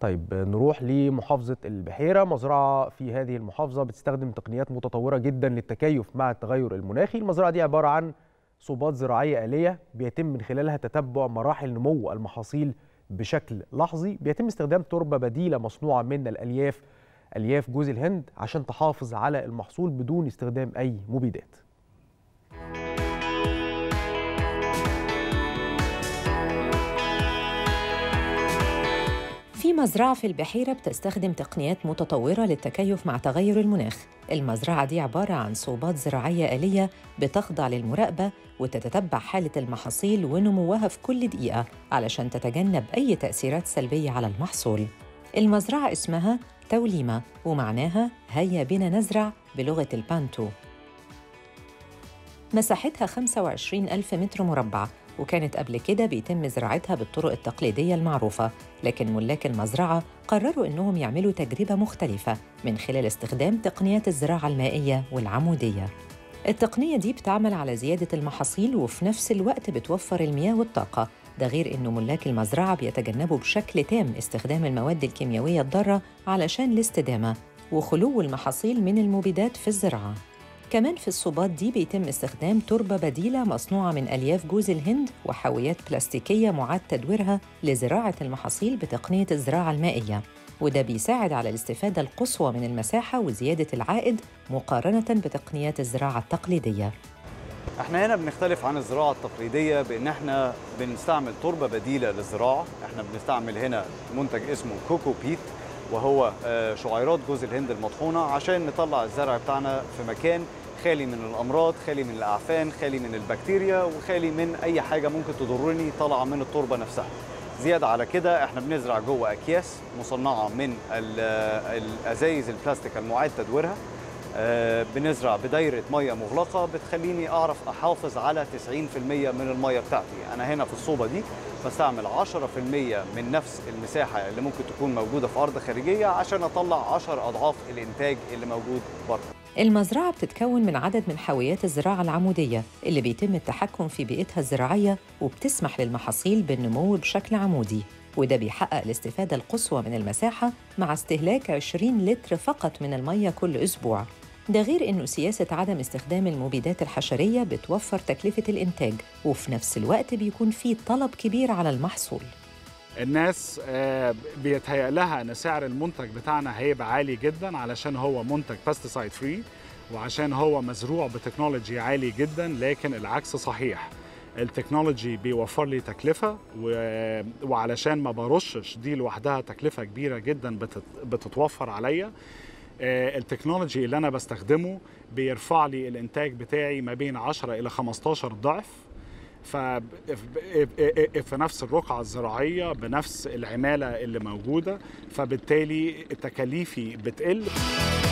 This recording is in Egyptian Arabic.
طيب نروح لمحافظة البحيرة مزرعة في هذه المحافظة بتستخدم تقنيات متطورة جدا للتكيف مع التغير المناخي المزرعة دي عبارة عن صوبات زراعية آلية بيتم من خلالها تتبع مراحل نمو المحاصيل بشكل لحظي بيتم استخدام تربة بديلة مصنوعة من الألياف ألياف جوز الهند عشان تحافظ على المحصول بدون استخدام أي مبيدات في مزرعة في البحيرة بتستخدم تقنيات متطورة للتكيف مع تغير المناخ المزرعة دي عبارة عن صوبات زراعية آلية بتخضع للمراقبة وتتتبع حالة المحاصيل ونموها في كل دقيقة علشان تتجنب أي تأثيرات سلبية على المحصول المزرعة اسمها توليمة ومعناها هيا بنا نزرع بلغة البانتو مساحتها 25 ألف متر مربع وكانت قبل كده بيتم زراعتها بالطرق التقليدية المعروفة لكن ملاك المزرعة قرروا إنهم يعملوا تجربة مختلفة من خلال استخدام تقنيات الزراعة المائية والعمودية التقنية دي بتعمل على زيادة المحاصيل وفي نفس الوقت بتوفر المياه والطاقة ده غير إنه ملاك المزرعة بيتجنبوا بشكل تام استخدام المواد الكيميائية الضارة علشان الاستدامة وخلو المحاصيل من المبيدات في الزراعة كمان في الصوبات دي بيتم استخدام تربة بديلة مصنوعة من ألياف جوز الهند وحاويات بلاستيكية معاد تدويرها لزراعة المحاصيل بتقنية الزراعة المائية وده بيساعد على الاستفادة القصوى من المساحة وزيادة العائد مقارنة بتقنيات الزراعة التقليدية احنا هنا بنختلف عن الزراعة التقليدية بان احنا بنستعمل تربة بديلة للزراعة احنا بنستعمل هنا منتج اسمه كوكو بيت وهو شعيرات جوز الهند المطحونة عشان نطلع الزرع بتاعنا في مكان خالي من الامراض خالي من الاعفان خالي من البكتيريا وخالي من اي حاجه ممكن تضرني طالعه من التربه نفسها زياده على كده احنا بنزرع جوه اكياس مصنعه من الازايز البلاستيك المعاد تدويرها بنزرع بدايره ميه مغلقه بتخليني اعرف احافظ على 90% من الميه بتاعتي انا هنا في الصوبه دي بستعمل 10% من نفس المساحه اللي ممكن تكون موجوده في ارض خارجيه عشان اطلع 10 اضعاف الانتاج اللي موجود بره المزرعة بتتكون من عدد من حاويات الزراعة العمودية اللي بيتم التحكم في بيئتها الزراعية وبتسمح للمحاصيل بالنمو بشكل عمودي وده بيحقق الاستفادة القصوى من المساحة مع استهلاك 20 لتر فقط من المية كل أسبوع ده غير إنه سياسة عدم استخدام المبيدات الحشرية بتوفر تكلفة الإنتاج وفي نفس الوقت بيكون في طلب كبير على المحصول الناس بيتهيأ لها ان سعر المنتج بتاعنا هيبقى عالي جدا علشان هو منتج بيستيسايد فري وعشان هو مزروع بتكنولوجي عالي جدا لكن العكس صحيح التكنولوجي بيوفر لي تكلفة و... وعلشان ما برشش دي لوحدها تكلفة كبيرة جدا بتت... بتتوفر عليا التكنولوجي اللي أنا بستخدمه بيرفع لي الإنتاج بتاعي ما بين 10 إلى 15 ضعف في نفس الرقعة الزراعية بنفس العمالة اللي موجودة فبالتالي تكاليفي بتقل